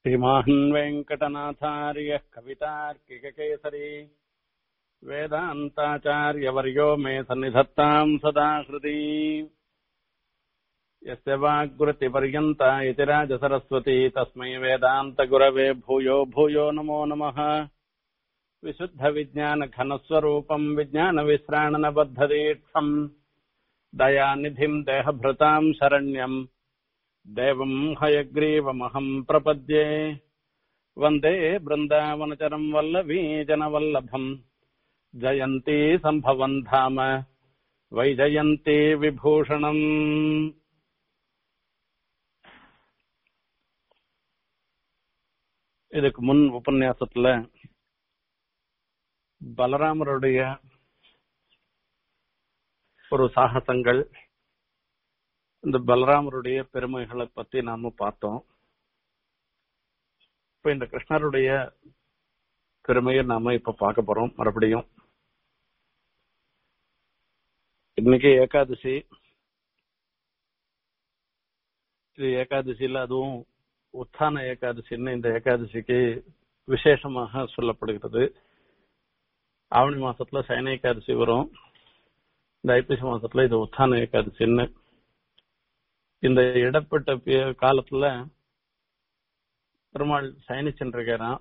श्रीमान् वेङ्कटनाथार्यः कवितार्किककेसरी वेदान्ताचार्यवर्यो मे सन्निधत्ताम् सदा हृदि यस्य वाग्वृत्तिपर्यन्ता इति राजसरस्वती तस्मै वेदान्तगुरवे भूयो भूयो नमो नमः विशुद्धविज्ञानघनस्वरूपम् विज्ञानविश्राणनबद्धदीक्षम् दयानिधिम् देहभृताम् शरण्यम् देवम् हयग्रीवमहम् प्रपद्ये वन्दे बृन्दावनचरम् वल्लभी जनवल्लभम् जयन्ती सम्भवन् धाम वैजयन्ती विभूषणम् இதுக்கு முன் உபன்யாசத்துல பலராமருடைய ஒரு சாகசங்கள் இந்த பலராமருடைய பெருமைகளை பத்தி நாம பார்த்தோம் இப்ப இந்த கிருஷ்ணருடைய பெருமையை நாம இப்ப பார்க்க போறோம் மறுபடியும் இன்னைக்கு ஏகாதசி இது ஏகாதசியில அதுவும் உத்தான ஏகாதசின்னு இந்த ஏகாதசிக்கு விசேஷமாக சொல்லப்படுகிறது ஆவணி மாசத்துல சயன ஏகாதசி வரும் இந்த ஐப்பசி மாசத்துல இது உத்தான ஏகாதசின்னு இந்த இடப்பட்ட பி- காலத்துல பெருமாள் சயனிச்சுருக்கிறான்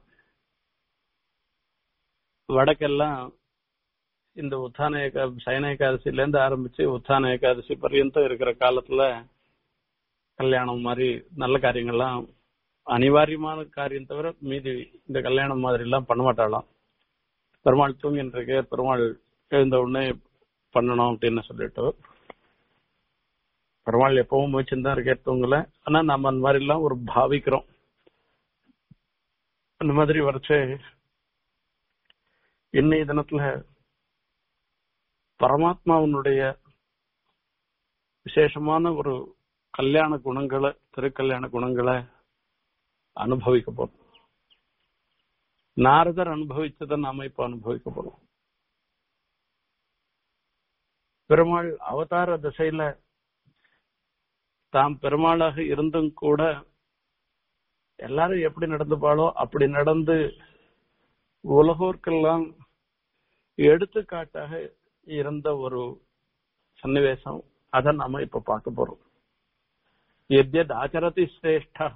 வடக்கெல்லாம் இந்த உத்தான ஏகா சயன ஏகாதசில இருந்து ஆரம்பிச்சு உத்தான ஏகாதசி பர்யந்தம் இருக்கிற காலத்துல கல்யாணம் மாதிரி நல்ல காரியங்கள்லாம் அனிவாரியமான காரியம் தவிர மீதி இந்த கல்யாணம் மாதிரி எல்லாம் பண்ண மாட்டாளாம் பெருமாள் தூங்கின்னு இருக்க பெருமாள் எழுந்த உடனே பண்ணணும் அப்படின்னு சொல்லிட்டு பெருமாள் எப்பவும் முயற்சின்னு தான் இருக்க தூங்கல ஆனா நம்ம அந்த மாதிரி எல்லாம் ஒரு பாவிக்கிறோம் அந்த மாதிரி வரைச்சு இன்னைய தினத்துல பரமாத்மாவனுடைய விசேஷமான ஒரு கல்யாண குணங்களை திருக்கல்யாண குணங்களை அனுபவிக்க போறோம் நாரதர் அனுபவிச்சதை நாம இப்ப அனுபவிக்க போறோம் பெருமாள் அவதார திசையில தாம் பெருமாளாக இருந்தும் கூட எல்லாரும் எப்படி நடந்துப்பாளோ அப்படி நடந்து உலகோர்க்கெல்லாம் எடுத்துக்காட்டாக இருந்த ஒரு சன்னிவேசம் அதை நாம இப்ப பார்க்க போறோம் எத்யத் ஆச்சரதி சிரேஷ்டா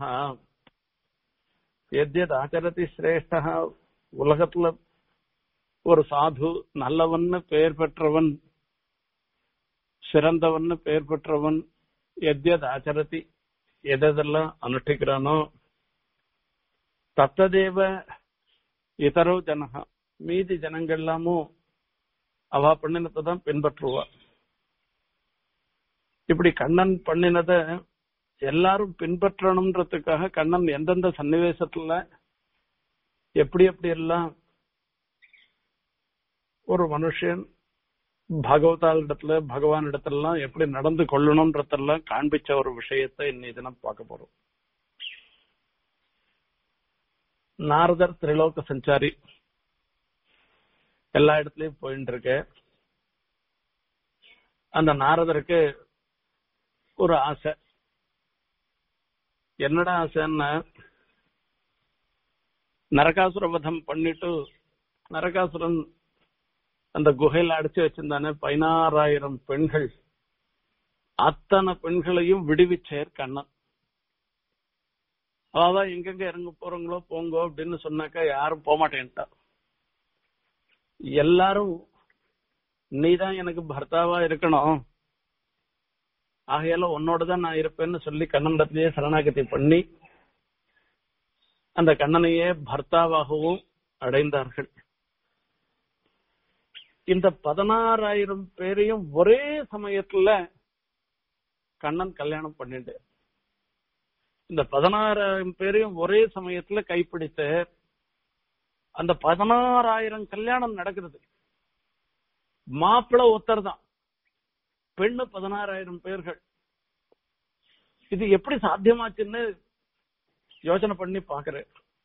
எத்யத் ஆச்சரதி சிரேஷ்டா உலகத்துல ஒரு சாது நல்லவன்னு பெயர் பெற்றவன் சிறந்தவன்னு பெயர் பெற்றவன் எத்யத் ஆச்சரதி எதெல்லாம் அனுஷ்டிக்கிறானோ தத்ததேவ இதரோ ஜனகா மீதி ஜனங்கள் எல்லாமும் அவ பண்ணினத்தை தான் பின்பற்றுவா இப்படி கண்ணன் பண்ணினத எல்லாரும் பின்பற்றணும்ன்றதுக்காக கண்ணன் எந்தெந்த சன்னிவேசத்துல எப்படி எப்படி எல்லாம் ஒரு மனுஷன் பகவதால் இடத்துல பகவான் இடத்துலலாம் எப்படி நடந்து கொள்ளணும்ன்றதெல்லாம் காண்பிச்ச ஒரு விஷயத்தை இன்னைக்கு தினம் பார்க்க போறோம் நாரதர் திரிலோக சஞ்சாரி எல்லா இடத்துலயும் போயிட்டு இருக்கு அந்த நாரதருக்கு ஒரு ஆசை என்னடா ஆசைன்னா நரகாசுர வதம் பண்ணிட்டு நரகாசுரன் அந்த குகையில அடைச்சு வச்சிருந்தானே பதினாறாயிரம் பெண்கள் அத்தனை பெண்களையும் விடுவிச்சேர் கண்ணன் அதான் எங்கெங்க இறங்க போறீங்களோ போங்கோ அப்படின்னு சொன்னாக்கா யாரும் போக மாட்டேன்ட்டா எல்லாரும் நீதான் எனக்கு பர்த்தாவா இருக்கணும் ஆகையால உன்னோட தான் நான் இருப்பேன்னு சொல்லி கண்ணனிடத்திலேயே சரணாகதி பண்ணி அந்த கண்ணனையே பர்த்தாவாகவும் அடைந்தார்கள் இந்த பதினாறாயிரம் பேரையும் ஒரே சமயத்துல கண்ணன் கல்யாணம் பண்ணிட்டு இந்த பதினாறாயிரம் பேரையும் ஒரே சமயத்துல கைப்பிடித்து அந்த பதினாறாயிரம் கல்யாணம் நடக்கிறது மாப்பிள ஒருத்தர் தான் பெண்ணு பதினாறாயிரம் பேர்கள் இது எப்படி சாத்தியமாச்சுன்னு யோசனை பண்ணி பாக்குறேன்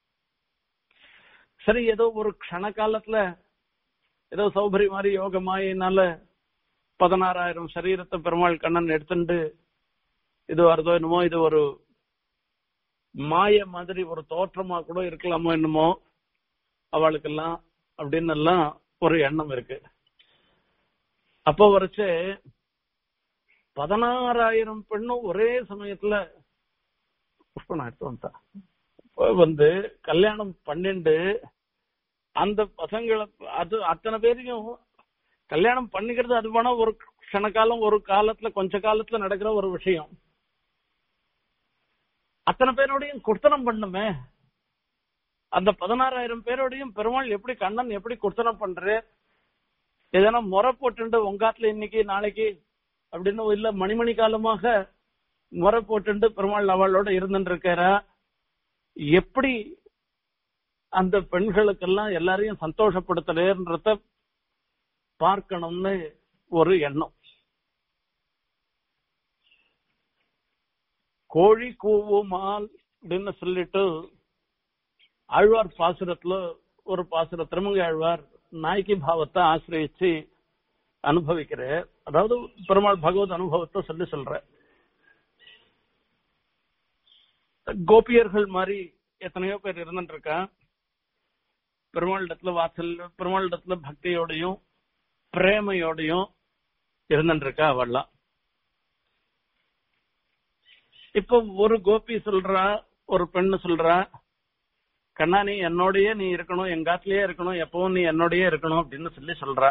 சரி ஏதோ ஒரு க்ஷண காலத்துல ஏதோ சௌபரி மாதிரி யோக மாயினால பதினாறாயிரம் சரீரத்தை பெருமாள் கண்ணன் எடுத்துட்டு இது வருதோ என்னமோ இது ஒரு மாய மாதிரி ஒரு தோற்றமா கூட இருக்கலாமோ என்னமோ அவளுக்கெல்லாம் அப்படின்னு எல்லாம் ஒரு எண்ணம் இருக்கு அப்போ வரைச்சு பதினாறாயிரம் பெண்ணும் ஒரே சமயத்துல புஷ்பம் எடுத்து வந்தா இப்ப வந்து கல்யாணம் பண்ணிண்டு அந்த பசங்களை அது அத்தனை பேரையும் கல்யாணம் பண்ணிக்கிறது அது வேணா ஒரு க்ஷணகாலம் ஒரு காலத்துல கொஞ்ச காலத்துல நடக்கிற ஒரு விஷயம் அத்தனை பேரோடையும் குர்த்தனம் பண்ணுமே அந்த பதினாறாயிரம் பேரோடையும் பெருமாள் எப்படி கண்ணன் எப்படி குர்த்தனம் பண்ற எதனா முறை போட்டுண்டு உங்காத்துல இன்னைக்கு நாளைக்கு அப்படின்னு இல்ல மணிமணி காலமாக முறை போட்டுண்டு பெருமாள் அவளோட இருந்துட்டு இருக்கிறா எப்படி அந்த பெண்களுக்கெல்லாம் எல்லாரையும் சந்தோஷப்படுத்துறேன்றத பார்க்கணும்னு ஒரு எண்ணம் கோழி கூவுமால் அப்படின்னு சொல்லிட்டு ஆழ்வார் பாசுரத்துல ஒரு பாசுர திருமங்கை ஆழ்வார் நாய்க்கு பாவத்தை ஆசிரியச்சு அனுபவிக்கிற அதாவது பெருமாள் பகவத் அனுபவத்தை சொல்லி சொல்ற கோபியர்கள் மாதிரி எத்தனையோ பேர் இருந்துட்டு இருக்கா பெருமாளிடத்துல வாசல் பெருமாளிடத்துல பக்தியோடையும் பிரேமையோடையும் இருந்துட்டு இருக்கா அவள்லாம் இப்ப ஒரு கோபி சொல்றா ஒரு பெண்ணு சொல்றா கண்ணா நீ என்னோடயே நீ இருக்கணும் எங்காத்திலேயே இருக்கணும் எப்பவும் நீ என்னோடயே இருக்கணும் அப்படின்னு சொல்லி சொல்றா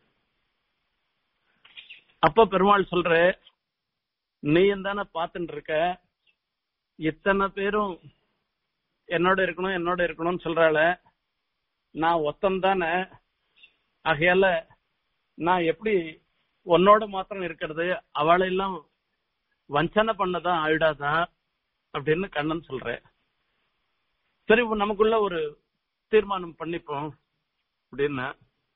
அப்ப பெருமாள் சொல்ற நீயும் தானே பாத்துட்டு இருக்க இத்தனை பேரும் என்னோட இருக்கணும் என்னோட இருக்கணும்னு சொல்றாள நான் ஒத்தம் தானே ஆகையால நான் எப்படி உன்னோட மாத்திரம் இருக்கிறது அவளை எல்லாம் வஞ்சனை பண்ணதான் ஆயிடாதா அப்படின்னு கண்ணன் சொல்றேன் சரி இப்ப நமக்குள்ள ஒரு தீர்மானம் பண்ணிப்போம் அப்படின்னு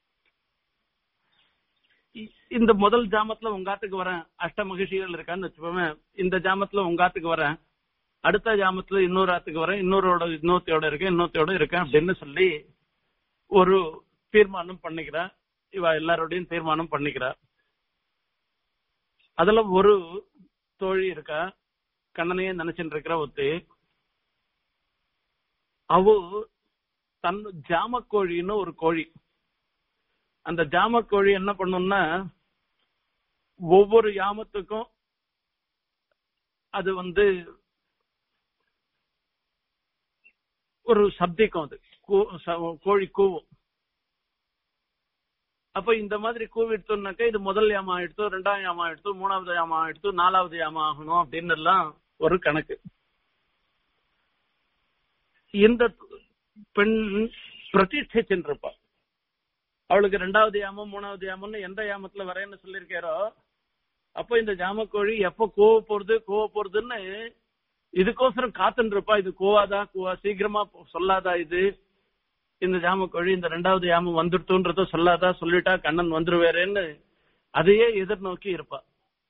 இ- இந்த முதல் ஜாமத்துல உங்காத்துக்கு வரேன் அஷ்ட மகிழ்ச்சிகள் இருக்கான்னு வச்சுப்போமே இந்த ஜாமத்துல உங்காத்துக்கு வரேன் அடுத்த ஜாமத்துல இன்னொரு ஆத்துக்கு வரேன் இன்னொருவோட இன்னொருத்தையோட இருக்கேன் இன்னொருத்தையோட இருக்கேன் அப்படின்னு சொல்லி ஒரு தீர்மானம் பண்ணிக்கிறா இவ எல்லாரோடையும் தீர்மானம் பண்ணிக்கிறா அதுல ஒரு தோழி இருக்கா கண்ணனையே நினைச்சுட்டு இருக்கிற ஒத்தி அவ தன் ஜாமக்கோழின்னு ஒரு கோழி அந்த ஜாமக்கோழி என்ன பண்ணும்னா ஒவ்வொரு யாமத்துக்கும் அது வந்து ஒரு சப்திக்கும் அது கூ- ச- கோழி கூவும் அப்ப இந்த மாதிரி கூவிடுத்தோம்னாக்கா இது முதல் யாமம் ஆயிடுத்து ரெண்டாம் யாமம் ஆயிடுத்து மூணாவது யாமம் ஆயிடுத்து நாலாவது யாமம் ஆகணும் அப்படின்னு எல்லாம் ஒரு கணக்கு இந்த பெண் பிரதீட்சை சென்றிருப்பா அவளுக்கு ரெண்டாவது யாமம் மூணாவது யாமம்னு எந்த யாமத்துல வரேன்னு சொல்லியிருக்காரோ அப்ப இந்த ஜாமக்கோழி எப்ப கோவ போறது கோவ போறதுன்னு இதுக்கோசரம் காத்துட்டு இருப்பா இது கோவாதா கோவா சீக்கிரமா போ- சொல்லாதா இது இந்த ஜாமக்கோழி இந்த ரெண்டாவது யாமம் வந்துடுத்துன்றத சொல்லாதா சொல்லிட்டா கண்ணன் வந்துருவாரேன்னு அதையே எதிர்நோக்கி இருப்பா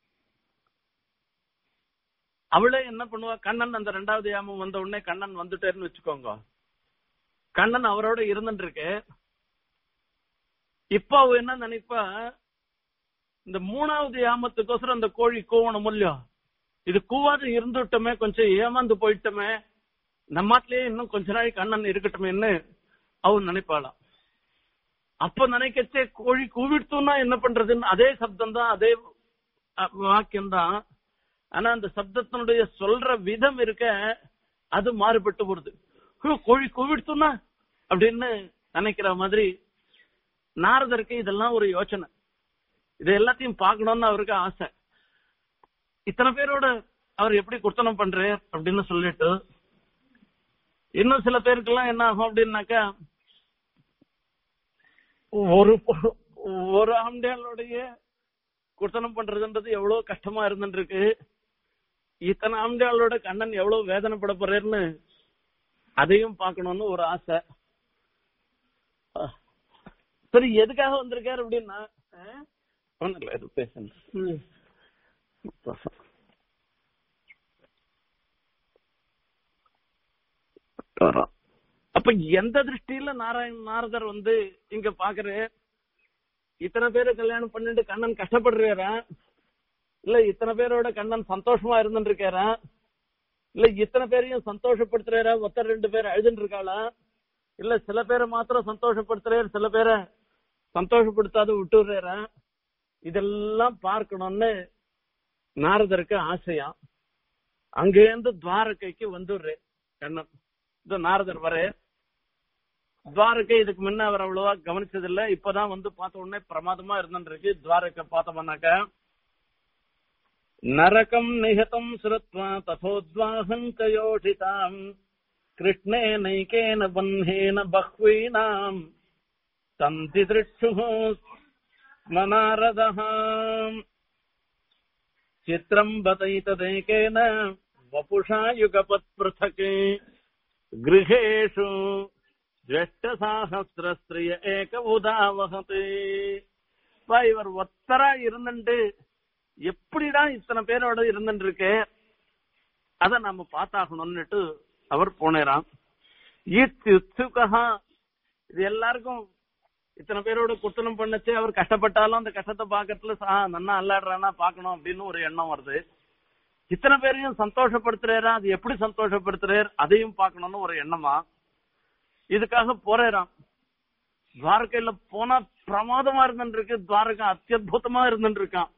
அவளே என்ன பண்ணுவா கண்ணன் அந்த ரெண்டாவது யாமம் வந்த உடனே கண்ணன் வந்துட்டேன்னு வச்சுக்கோங்க கண்ணன் அவரோட இருந்துட்டு இருக்கு இப்ப அவ என்ன நினைப்பா இந்த மூணாவது யாமத்துக்கோசரம் அந்த கோழி கூவணும் இல்லையோ இது கூவாது இருந்துட்டோமே கொஞ்சம் ஏமாந்து போயிட்டோமே நம்மாட்டிலேயே இன்னும் கொஞ்ச நாளைக்கு கண்ணன் இருக்கட்டுமேன்னு அவ நினைப்பாளாம் அப்ப நினைக்கச்சே கோழி கூவிடுத்தோம்னா என்ன பண்றதுன்னு அதே சப்தம் தான் அதே வாக்கியம் தான் ஆனா அந்த சப்தத்தினுடைய சொல்ற விதம் இருக்க அது மாறுபட்டு போறது ஹோ, கோழி கூவிடுத்தோம்னா அப்படின்னு நினைக்கிற மாதிரி நாரதருக்கு இதெல்லாம் ஒரு யோசனை இது எல்லாத்தையும் பார்க்கணும்னு அவருக்கு ஆசை இத்தனை பேரோட அவர் எப்படி குர்த்தனம் பண்றார் அப்படின்னு சொல்லிட்டு இன்னும் சில பேருக்கெல்லாம் என்ன ஆகும் அப்படின்னாக்கா ஒரு ஒரு ஆம்டியாளுடைய குர்த்தனம் பண்றதுன்றது எவ்வளவு கஷ்டமா இருந்துட்டு இருக்கு இத்தனை ஆம்டியாளோட கண்ணன் எவ்வளவு வேதனைப்பட போறேன்னு அதையும் பார்க்கணும்னு ஒரு ஆசை அஹ். சரி எதுக்காக வந்திருக்காரு அப்படின்னா அஹ், ஒண்ணும் இல்ல இது பேசுங்க வரோம். அப்ப எந்த திருஷ்டியில நாராயண நாரதர் வந்து இங்க பாக்குற இத்தனை பேரை கல்யாணம் பண்ணிட்டு கண்ணன் கஷ்டப்படுறாரா இல்ல இத்தனை பேரோட கண்ணன் சந்தோஷமா இருந்துட்டு இருக்காரா இல்ல இத்தனை பேரையும் சந்தோஷப்படுத்துறாரா ஒருத்தர் ரெண்டு பேர் அழுதுன்னு இருக்காளா இல்ல சில பேரை மாத்திரம் சந்தோஷப்படுத்துறாரு சில பேரை சந்தோஷப்படுத்தாத விட்டுறாரா இதெல்லாம் பார்க்கணும்னு நாரதருக்கு ஆசையா அங்கேருந்து துவாரகைக்கு வந்துடுறேன் கண்ணன் இந்த நாரதர் வர துவாரகை இதுக்கு முன்ன அவர் அவ்வளவா கவனிச்சது இல்ல இப்பதான் வந்து பார்த்த உடனே பிரமாதமா இருந்துருக்கு துவாரகை பார்த்தோம்னாக்க நரகம் நிகதம் சுரத்வா ததோத்வாசம் கயோஷிதாம் கிருஷ்ணேனைகேன பன்னேன பஹ்வீனாம் தந்தி திருட்சு மனாரதः चित्रम् बतैतदेकेन वपुषा युगपत् पृथक् गृहेषु ஜெஷ்டசாகசிரஸ்திரிய ஏக உதாவகத்து பா இவர் ஒத்தரா இருந்துட்டு எப்படிடா இத்தனை பேரோட இருந்துட்டு இருக்கு அத நம்ம பார்த்தாகணும்னுட்டு அவர் போனேராம் இத்யுத்சுகா இது எல்லாருக்கும் இத்தனை பேரோட குத்தனம் பண்ணச்சு அவர் கஷ்டப்பட்டாலும் அந்த கஷ்டத்தை பாக்கறதுல சா நன்னா அல்லாடுறானா பாக்கணும் அப்படின்னு ஒரு எண்ணம் வருது இத்தனை பேரையும் சந்தோஷப்படுத்துறாரா அது எப்படி சந்தோஷப்படுத்துறாரு அதையும் பார்க்கணும்னு ஒரு எண்ணமா இதுக்காக போறாராம் துவாரகையில போனா பிரமாதமா இருந்துருக்கு துவாரகா அத்தியுதமா இருந்துட்டு இருக்கான்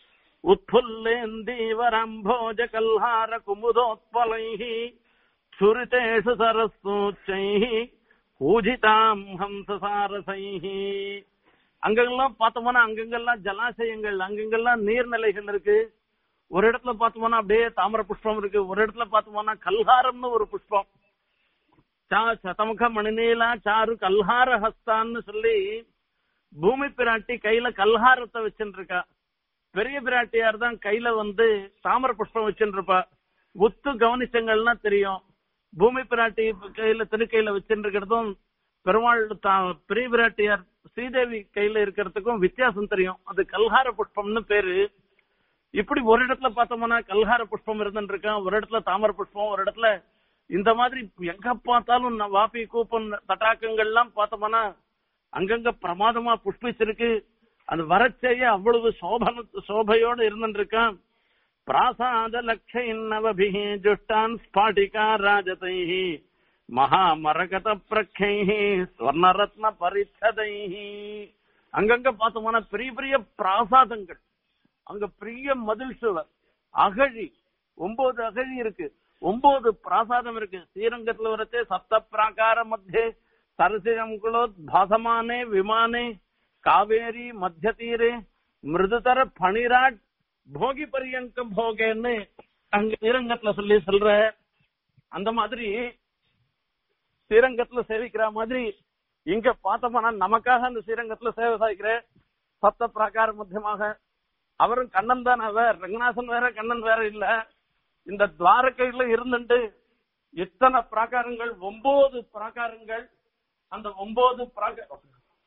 உத்புல்லேந்தீவரம்போஜ கல்ஹார குமுதோத்பலைஹி சுரிதேஷு சரஸ்தூச்சைஹி பூஜிதாம் ஹம்சசாரசைஹி அங்கெல்லாம் பார்த்தோம்னா அங்கங்கெல்லாம் ஜலாசயங்கள் அங்கங்கெல்லாம் நீர்நிலைகள் இருக்கு ஒரு இடத்துல பார்த்தோம்னா அப்படியே தாமர புஷ்பம் இருக்கு ஒரு இடத்துல பார்த்தோம்னா கல்ஹாரம்னு ஒரு புஷ்பம் சா சதமுக மணிநீலா சாரு கல்ஹார ஹஸ்தான்னு சொல்லி பூமி பிராட்டி கையில கல்ஹாரத்தை வச்சுட்டு இருக்கா பெரிய பிராட்டியார் தான் கையில வந்து தாமர புஷ்பம் வச்சுட்டு இருப்பா உத்து கவனிச்சங்கள்னா தெரியும் பூமி பிராட்டி கையில திருக்கையில வச்சுட்டு இருக்கிறதும் பெருமாள் தா- பெரிய பிராட்டியார் ஸ்ரீதேவி கையில இருக்கிறதுக்கும் வித்தியாசம் தெரியும் அது கல்ஹார புஷ்பம்னு பேரு இப்படி ஒரு இடத்துல பார்த்தோம்னா கல்ஹார புஷ்பம் இருந்துட்டு இருக்கான் ஒரு இடத்துல தாமர புஷ்பம் ஒரு இடத்துல இந்த மாதிரி எங்க பார்த்தாலும் ந- வாபி கூப்பன் தட்டாக்கங்கள்லாம் பார்த்தோம்னா அங்கங்க பிரமாதமா புஷ்பிச்சிருக்கு அது வரச்செய்ய அவ்வளவு சோபன சோபையோடு இருந்துட்டு இருக்கான் பிராசாத லட்சைநவபிஹி ஜுஷ்டான் ஸ்பாட்டிகா ராஜதைஹி மகாமரகத பிரக்கைஹி ஸ்வர்ணரத்ன பரிச்சதைஹி அங்கங்க பார்த்தோம்னா பெரிய பெரிய பிராசாதங்கள் அங்க பெரிய மதில் சுவர் அகழி ஒன்பது அகழி இருக்கு ஒன்பது பிராசாதம் இருக்கு ஸ்ரீரங்கத்துல வரச்சே சப்த பிராகார மத்திய சரசிரங்குலோத் பாசமானே விமானே காவேரி மத்திய தீரே மிருதுதர பனிராட் போகி பரியங்க போகேன்னு அங்க ஸ்ரீரங்கத்துல சொல்லி சொல்ற அந்த மாதிரி ஸ்ரீரங்கத்துல சேவிக்கிற மாதிரி இங்க பார்த்தோம்னா நமக்காக அந்த ஸ்ரீரங்கத்துல சேவை சாய்க்கிற சப்த பிராகார மத்தியமாக அவரும் கண்ணன் தான் அவர் ரங்கநாதன் வேற கண்ணன் வேற இல்ல இந்த துவாரகையில இருந்துட்டு எத்தனை பிராகாரங்கள் ஒன்பது பிராகாரங்கள் அந்த ஒன்பது பிராகாரம்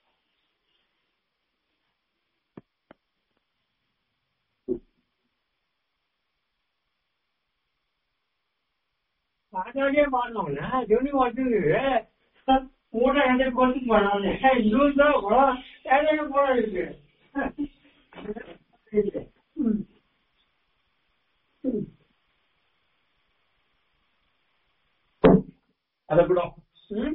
பாட்டாலே பாடணும்னா ஜோனி வந்து மூட ரெண்டு கொண்டு பண்ணாங்க இன்னும் தான் குளம் ஏழைய குளம் இருக்கு ம். ம். அதை கூட ம்.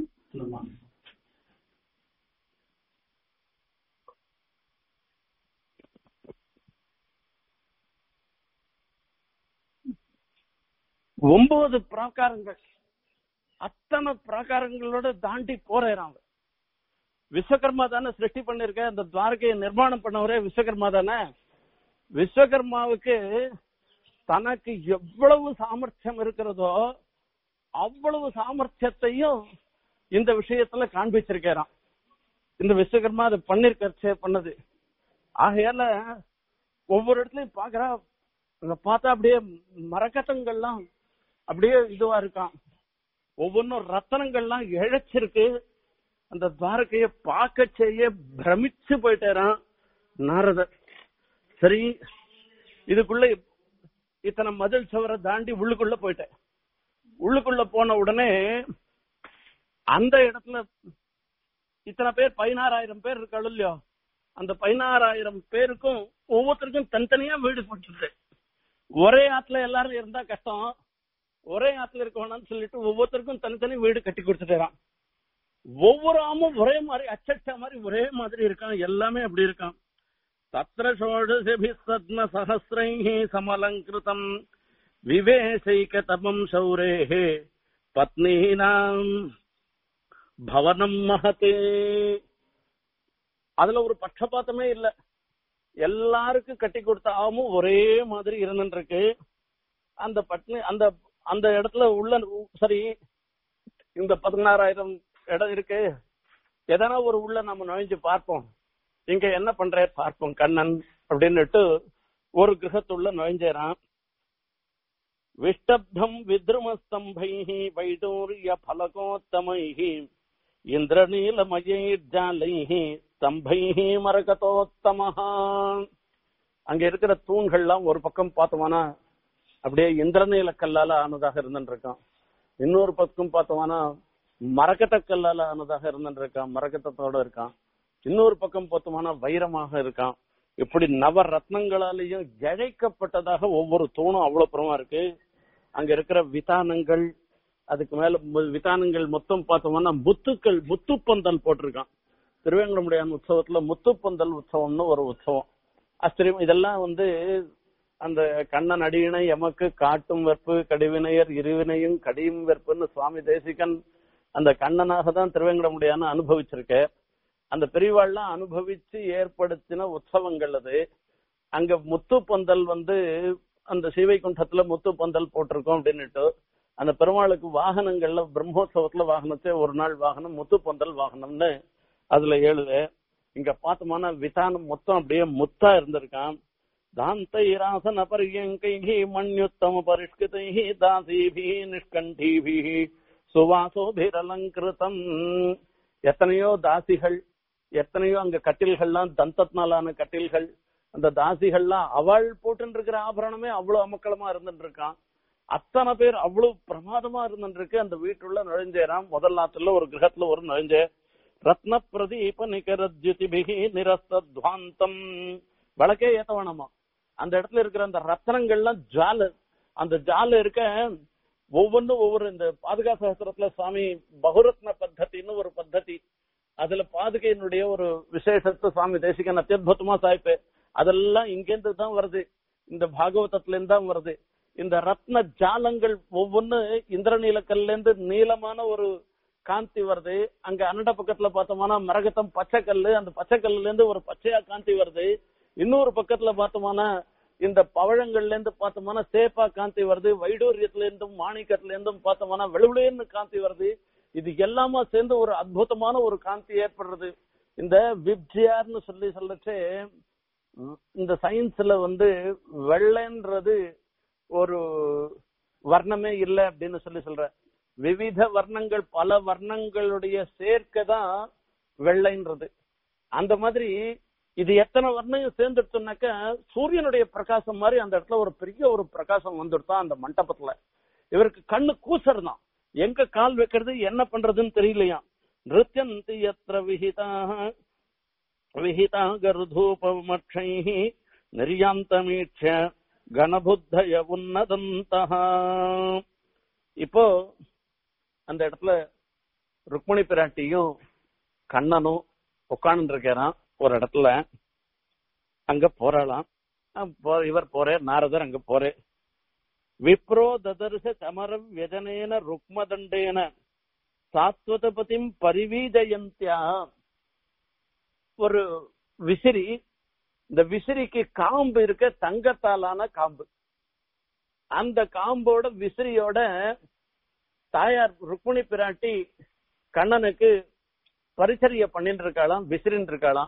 ஒன்பது பிராகாரங்கள் அத்தனை பிராகாரங்களோட தாண்டி போறான் விஸ்வகர்மா தானே சிருஷ்டி பண்ணிருக்க அந்த துவாரகையை நிர்மாணம் பண்ணவரே விஸ்வகர்மா தானே விஸ்வகர்மாவுக்கு தனக்கு எவ்வளவு சாமர்த்தியம் இருக்கிறதோ அவ்வளவு சாமர்த்தியத்தையும் இந்த விஷயத்துல காண்பிச்சிருக்காராம் இந்த விஸ்வகர்மா அதை பண்ணிருக்கச்சே பண்ணது ஆகையால ஒவ்வொரு இடத்துலயும் பாக்குறா அங்க பார்த்தா அப்படியே மரக்கட்டங்கள்லாம் அப்படியே இதுவா இருக்கான் ஒவ்வொன்றும் ரத்தனங்கள்லாம் இழைச்சிருக்கு அந்த துவாரகைய பார்க்க செய்ய பிரமிச்சு போயிட்டாராம் நாரதர் சரி இதுக்குள்ள இத்தனை மதில் சுவரை தாண்டி உள்ளுக்குள்ள போயிட்டேன் உள்ளுக்குள்ள போன உடனே அந்த இடத்துல இத்தனை பேர் பதினாறாயிரம் பேர் இருக்காள் இல்லையோ அந்த பதினாறாயிரம் பேருக்கும் ஒவ்வொருத்தருக்கும் தனித்தனியா வீடு போட்டுருக்கு ஒரே ஆத்துல எல்லாரும் இருந்தா கஷ்டம் ஒரே ஆத்துல இருக்க வேணாம்னு சொல்லிட்டு ஒவ்வொருத்தருக்கும் தனித்தனி வீடு கட்டி கொடுத்துட்டாராம் ஒவ்வொரு ஆமும் ஒரே மாதிரி அச்சச்சா மாதிரி ஒரே மாதிரி இருக்கான் எல்லாமே அப்படி இருக்கான் தத்திர ஷோடசிபிஸ்தத்ம சஹசிரைஹி சமலங்கிருதம் விவேசைக தபம் சௌரேஹே பத்னீனாம் பவனம் மகதே அதுல ஒரு பட்சபாத்தமே இல்ல எல்லாருக்கும் கட்டி கொடுத்த ஆமும் ஒரே மாதிரி இருந்துருக்கு அந்த பட்னி அந்த அந்த இடத்துல உள்ள சரி இந்த பதினாறாயிரம் இடம் இருக்கு எதனா ஒரு உள்ள நம்ம நுழைஞ்சு பார்ப்போம் இங்க என்ன பண்ற பார்ப்போம் கண்ணன் அப்படின்னுட்டு ஒரு கிரகத்துள்ள நுழைஞ்சேறான் விஷ்டப்தம் வித்ருமஸ்தம்பைஹி வைடூரிய பலகோத்தமைஹி இந்திரநீலமயைர்ஜாலைஹி ஸ்தம்பைஹி மரகதோத்தமஹா அங்க இருக்கிற தூண்கள்லாம் ஒரு பக்கம் பார்த்தோம்னா அப்படியே இந்திரநீல கல்லால ஆனதாக இருந்துருக்கான் இன்னொரு பக்கம் பார்த்தோம்னா மரக்கட்ட கல்லால ஆனதாக இருந்துருக்கான் மரக்கட்டத்தோட இருக்கான் இன்னொரு பக்கம் பார்த்தோம்னா வைரமாக இருக்கான் இப்படி நவ ரத்னங்களாலேயும் இழைக்கப்பட்டதாக ஒவ்வொரு தூணும் அவ்வளவு புறமா இருக்கு அங்க இருக்கிற விதானங்கள் அதுக்கு மேல மு- விதானங்கள் மொத்தம் பார்த்தோம்னா முத்துக்கள் முத்துப்பந்தல் போட்டிருக்கான் திருவேங்கடமுடியான் உற்சவத்துல முத்துப்பந்தல் உற்சவம்னு ஒரு உற்சவம் ஆச்சரியம் இதெல்லாம் வந்து அந்த கண்ணன் அடியினை எமக்கு காட்டும் வெற்பு கடிவினையர் இருவினையும் கடியும் வெற்புன்னு சுவாமி தேசிகன் அந்த கண்ணனாக தான் திருவேங்கடமுடியான அனுபவிச்சிருக்க அந்த பெரியவாள்லாம் அனுபவிச்சு ஏற்படுத்தின உற்சவங்கள் அது அங்க முத்து பந்தல் வந்து அந்த சீவைகுண்டத்துல முத்து பந்தல் போட்டிருக்கோம் அப்படின்னுட்டு அந்த பெருமாளுக்கு வாகனங்கள்ல பிரம்மோற்சவத்துல வாகனத்தை ஒரு நாள் வாகனம் முத்து பந்தல் வாகனம்னு அதுல எழுது இங்க பார்த்தோம்னா விதானம் மொத்தம் அப்படியே முத்தா இருந்திருக்கான் தாந்தைராசன பரியங்கைஹி மண்யுத்தம பரிஷ்கிதைஹி தாசீபிஹி நிஷ்கண்டீபிஹி சுவாசோபிரலங்கிருதம் எத்தனையோ தாசிகள் எத்தனையோ அங்க கட்டில்கள்லாம் தந்தத்தினாலான கட்டில்கள் அந்த தாசிகள்லாம் அவள் போட்டு இருக்கிற ஆபரணமே அவ்வளவு அமக்கலமா இருந்துட்டு இருக்கான் அத்தனை பேர் அவ்வளவு பிரமாதமா இருந்துட்டு இருக்கு அந்த வீட்டுள்ள நுழைஞ்சேராம் முதல் நாட்டுல ஒரு கிரகத்துல ஒரு நுழைஞ்சே ரத்ன பிரதீப நிகரத்யுதிபிகி நிரஸ்தத்வாந்தம் விளக்கே ஏத்த வேணாமா அந்த இடத்துல இருக்கிற அந்த ரத்னங்கள்லாம் ஜால அந்த ஜால இருக்க ஒவ்வொன்றும் ஒவ்வொரு இந்த பாதுகா சகஸ்திரத்துல சுவாமி பகுரத்ன பத்தத்தின்னு ஒரு பத்ததி அதுல பாதுகையினுடைய ஒரு விசேஷத்தை சுவாமி தேசிகன் அத்தியுதமா சாய்ப்பு அதெல்லாம் இங்கேருந்து தான் வருது இந்த பாகவதத்துல இருந்து தான் வருது இந்த ரத்ன ஜாலங்கள் ஒவ்வொன்னு இந்திரநீலக்கல்ல இருந்து நீளமான ஒரு காந்தி வருது அங்க அன்னட பக்கத்துல பார்த்தோம்னா மரகத்தம் பச்சைக்கல்லு அந்த பச்சைக்கல்லுல இருந்து ஒரு பச்சையா காந்தி வருது இன்னொரு பக்கத்துல பார்த்தோம்னா இந்த பவழங்கள்ல இருந்து பார்த்தோம்னா சேப்பா காந்தி வருது வைடூரியத்துல இருந்தும் மாணிக்கத்துல இருந்தும் பார்த்தோம்னா வெளுவிலேன்னு காந்தி வருது இது எல்லாமா சேர்ந்து ஒரு அற்புதமான ஒரு காந்தி ஏற்படுறது இந்த விப்ஜியார்னு சொல்லி சொல்லச்சே இந்த சயின்ஸ்ல வந்து வெள்ளைன்றது ஒரு வர்ணமே இல்லை அப்படின்னு சொல்லி சொல்ற விவித வர்ணங்கள் பல வர்ணங்களுடைய சேர்க்கை தான் வெள்ளைன்றது அந்த மாதிரி இது எத்தனை வர்ணம் சேர்ந்துடுச்சுனாக்க சூரியனுடைய பிரகாசம் மாதிரி அந்த இடத்துல ஒரு பெரிய ஒரு பிரகாசம் வந்துடுதான் அந்த மண்டபத்துல இவருக்கு கண்ணு கூசர் தான் எங்க கால் வைக்கிறது என்ன பண்றதுன்னு தெரியலையா நிருத்தியந்தி எத்திர விஹிதா விஹிதா கருதூபமக்ஷை நிர்யாந்தமீட்ச கணபுத்தய உன்னதந்தா இப்போ அந்த இடத்துல ருக்மணி பிராட்டியும் கண்ணனும் உட்கார்ந்து இருக்கிறான் ஒரு இடத்துல அங்க போறாளாம் அஹ் போ- இவர் போறே நாரதர் அங்க போறே விப்ரோ ததர்ச சமர வியஜனேன ருக்மதண்டேன சாத்வதபதிம் பரிவீஜயந்தியா ஒரு விசிறி இந்த விசிறிக்கு காம்பு இருக்க தங்கத்தாலான காம்பு அந்த காம்போட விசிறியோட தாயார் ருக்மிணி பிராட்டி கண்ணனுக்கு பரிச்சரிய பண்ணிட்டு இருக்காளாம் விசிறின்னு இருக்காளாம்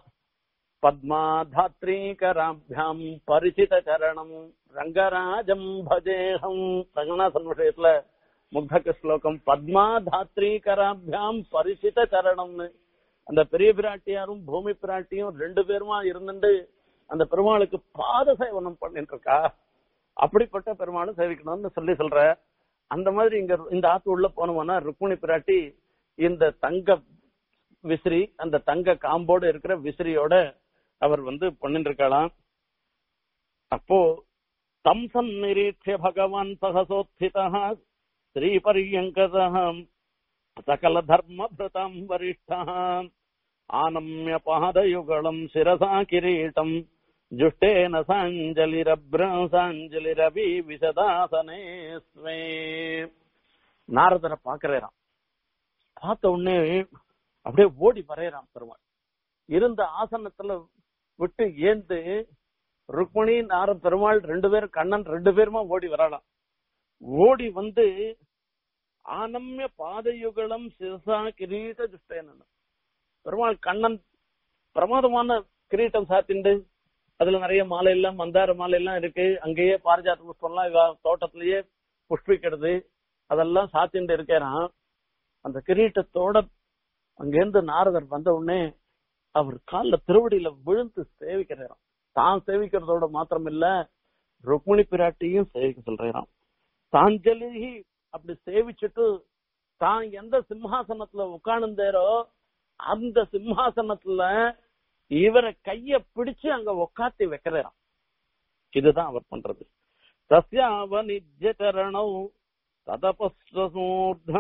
பத்மாதாத்ரீகராபியாம் பரிசித சரணம் ரங்கராஜம் பஜேகம் ரங்கநாதன் விஷயத்துல முக்தக ஸ்லோகம் பத்மாதாத்ரீகராபியாம் பரிசித சரணம்னு அந்த பெரிய பிராட்டியாரும் பூமி பிராட்டியும் ரெண்டு பேருமா இருந்துட்டு அந்த பெருமாளுக்கு பாத சேவனம் பண்ணிட்டு இருக்கா அப்படிப்பட்ட பெருமாளும் சேவிக்கணும்னு சொல்லி சொல்ற அந்த மாதிரி இங்க இந்த ஆத்து உள்ள போனோம்னா ருக்மிணி பிராட்டி இந்த தங்க விசிறி அந்த தங்க காம்போடு இருக்கிற விசிறியோட அவர் வந்து பண்ணிட்டு இருக்கலாம் அப்போ தம் சந்நிரீட்சிய பகவான் சகசோத்திதா ஸ்ரீபரியங்கதः सकलधर्मभृतम् वरिष्ठः आनम्य पादयुगलम् शिरसा किरीटम् जुष्टेन சாஞ்சலிரப்ரசாஞ்சலிரபி விசதாசனே ஸ்வே நாரதரை பாக்குறாராம் பார்த்த உடனே அப்படியே ஓடி வரையறான் பெருமாள் இருந்த ஆசனத்துல விட்டு ஏந்து ருக்மணி நார பெருமாள் ரெண்டு பேரும் கண்ணன் ரெண்டு பேருமா ஓடி வரலாம் ஓடி வந்து ஆனம்ய பாதயுகலம் சிரசா கிரீட துஷ்டேன பெருமாள் கண்ணன் பிரமாதமான கிரீட்டம் சாத்திண்டு அதுல நிறைய மாலை எல்லாம் மந்தார மாலை எல்லாம் இருக்கு அங்கேயே பாரிஜாத புஷ்பம்லாம் இவ தோட்டத்திலேயே புஷ்பிக்கிறது அதெல்லாம் சாத்திண்டு இருக்கிறான் அந்த கிரீட்டத்தோட அங்கிருந்து நாரதர் வந்த உடனே அவர் காலில் திருவடியில விழுந்து சேவிக்கிறாராம் தான் சேவிக்கிறதோட மாத்திரம் இல்ல ருக்மிணி பிராட்டியும் சேவிக்க சொல்றாராம் தாஞ்சலி அப்படி சேவிச்சுட்டு தான் எந்த சிம்ஹாசனத்துல உட்கார்ந்தேரோ அந்த சிம்ஹாசனத்துல இவரை கைய பிடிச்சு அங்க உக்காத்தி வைக்கிறாராம் இதுதான் அவர் பண்றது தஸ்யாவ நிஜ சரணௌ ததபஸ்வசூர்தா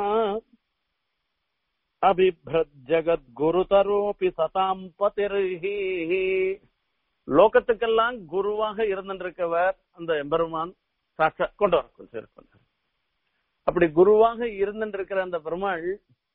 அபிப்ரஜகத் குருதரோபி சதாம் பதிர்ஹி லோகத்துக்கெல்லாம் குருவாக இருந்திருக்கவர் அந்த எம்பெருமான் சாட்சா கொண்டு வர கொஞ்சம் இரு, கொஞ்சம் இரு. அப்படி குருவாக இருந்திருக்கிற அந்த பெருமாள்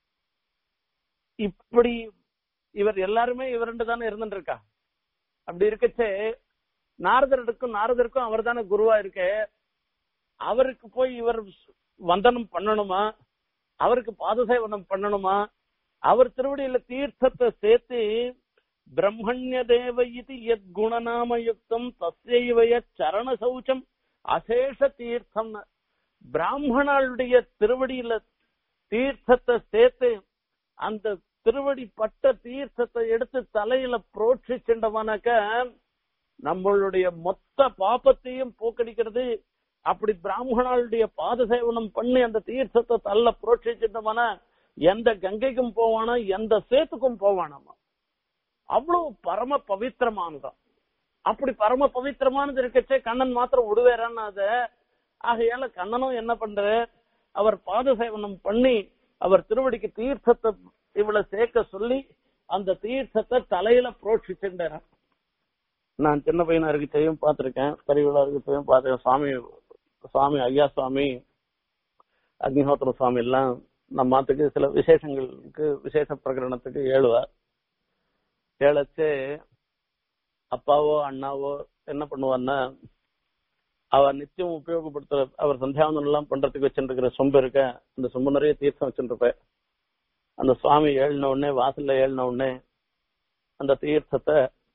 இப்படி இவர் எல்லாருமே இவருண்டு தானே இருந்துருக்கா அப்படி இருக்கச்சே நாரதருக்கும் நாரதருக்கும் அவர் தானே குருவா இருக்க அவருக்கு போய் இவர் வந்தனம் பண்ணணுமா அவருக்கு பாதசேவனம் பண்ணணுமா அவர் திருவடியில தீர்த்தத்தை சேர்த்து பிரம்மண்ய தேவ இது எத் குணநாமயுக்தம் தஸ்யைவய சரண சௌச்சம் அசேஷ தீர்த்தம் பிராமணாளுடைய திருவடியில தீர்த்தத்தை சேர்த்து அந்த திருவடி பட்ட தீர்த்தத்தை எடுத்து தலையில புரோட்சிச்சுண்டவனாக்க நம்மளுடைய மொத்த பாப்பத்தையும் போக்கடிக்கிறது அப்படி பிராமணாளுடைய பாத சேவனம் பண்ணி அந்த தீர்த்தத்தை தள்ள புரோட்சிச்சுட்டோம்னா எந்த கங்கைக்கும் போவானா எந்த சேத்துக்கும் போவானாமா அவ்வளவு பரம பவித்திரமானதான் அப்படி பரம பவித்திரமானது இருக்கச்சே கண்ணன் மாத்திரம் விடுவேறான்னு அத ஆகையால கண்ணனும் என்ன பண்ற அவர் பாத சேவனம் பண்ணி அவர் திருவடிக்கு தீர்த்தத்தை இவ்வளவு சேர்க்க சொல்லி அந்த தீர்த்தத்தை தலையில புரோட்சிச்சுட்டாராம் நான் சின்ன பையனா இருக்கச்சையும் பார்த்திருக்கேன் பெரியவளா இருக்கச்சையும் பார்த்திருக்கேன் சுவாமி சுவாமி ஐயா சுவாமி அக்னிஹோத்திர சுவாமி எல்லாம் நம்ம மாத்துக்கு சில விசேஷங்களுக்கு விசேஷ பிரகரணத்துக்கு ஏழுவார் ஏழச்சு அப்பாவோ அண்ணாவோ என்ன பண்ணுவார்னா அவர் நிச்சயம் உபயோகப்படுத்துற அவர் சந்தியாவந்தனம் எல்லாம் பண்றதுக்கு வச்சுருக்கிற சொம்பு இருக்க அந்த சொம்பு நிறைய தீர்த்தம் வச்சுருப்பேன் அந்த சுவாமி ஏழின உடனே வாசல்ல ஏழின உடனே அந்த தீர்த்தத்தை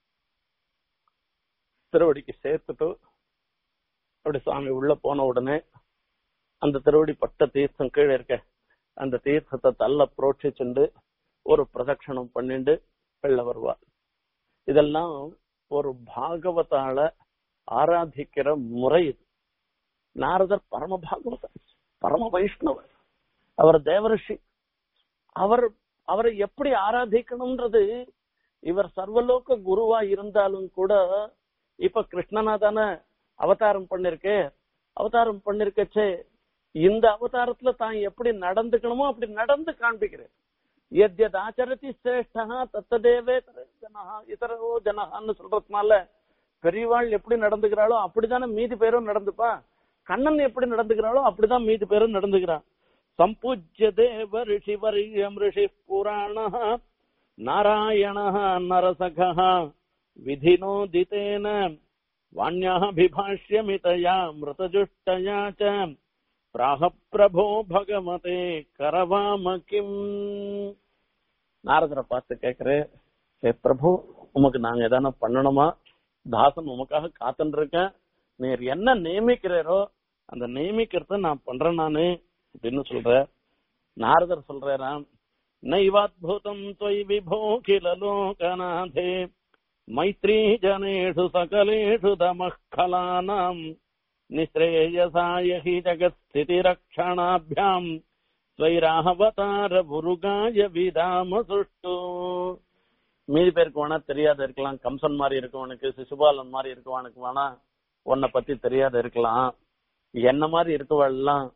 திருவடிக்கு சேர்த்துட்டு அப்படி சுவாமி உள்ள போன உடனே அந்த திருவடி பட்ட தீர்த்தம் கீழே இருக்க அந்த தீர்த்தத்தை தள்ள புரோட்சிச்சுண்டு ஒரு பிரதட்சணம் பண்ணிண்டு வெளில வருவார் இதெல்லாம் ஒரு பாகவதால ஆராதிக்கிற முறை இது நாரதர் பரம பாகவதர் பரம வைஷ்ணவர் அவர் தேவரிஷி அவர் அவரை எப்படி ஆராதிக்கணும்ன்றது இவர் சர்வலோக குருவா இருந்தாலும் கூட இப்ப கிருஷ்ணனா தானே அவதாரம் பண்ணிருக்கே அவதாரம் பண்ணிருக்கச்சே இந்த அவதாரத்துல தான் எப்படி நடந்துக்கணுமோ அப்படி நடந்து காண்பிக்கிறேன் எத்யத் ஆச்சரதி சிரேஷ்டா தத்ததேவே ஜனஹா இதரோ ஜனஹான்னு சொல்றதுனால பெரியவாள் எப்படி நடந்துக்கிறாளோ அப்படித்தானே மீதி பேரும் நடந்துப்பா கண்ணன் எப்படி நடந்துக்கிறாளோ அப்படிதான் மீதி பேரும் நடந்துக்கிறான் சம்பூஜ்ய தேவ ரிஷி வரியம் ரிஷி புராண நாராயண நரசக விதினோதிதேன வாணியாபிபாஷ்யமிதயா மிருதஜுஷ்டயா ச பிராக பிரபோ பகவதே கரவாம கிம் நாரதரை பார்த்து கேக்குறேன் ஹே பிரபு உமக்கு நாங்க எதான பண்ணணுமா தாசன் உமக்காக காத்துட்டு இருக்கேன் நீர் என்ன நியமிக்கிறீரோ அந்த நியமிக்கிறத நான் பண்றேன் நானு அப்படின்னு சொல்ற நாரதர் சொல்றாராம் நைவாத்புதம் தொய் விபோ கில லோகநாதே மைத்ரீ ஜனேஷு சகலேஷு தமஹலானாம் நிஸ்ரேயசாய ஹி ஜகத்ஸ்திதி ரக்ஷணாபியாம் ஸ்வைராவதார புருகாய விதாம சுஷ்டு மீதி பேருக்கு வேணா தெரியாத இருக்கலாம் கம்சன் மாதிரி இருக்கவனுக்கு சிசுபாலன் மாதிரி இருக்கவனுக்கு வேணா உன்னை பத்தி தெரியாத இருக்கலாம் என்ன மாதிரி இருக்கவெல்லாம்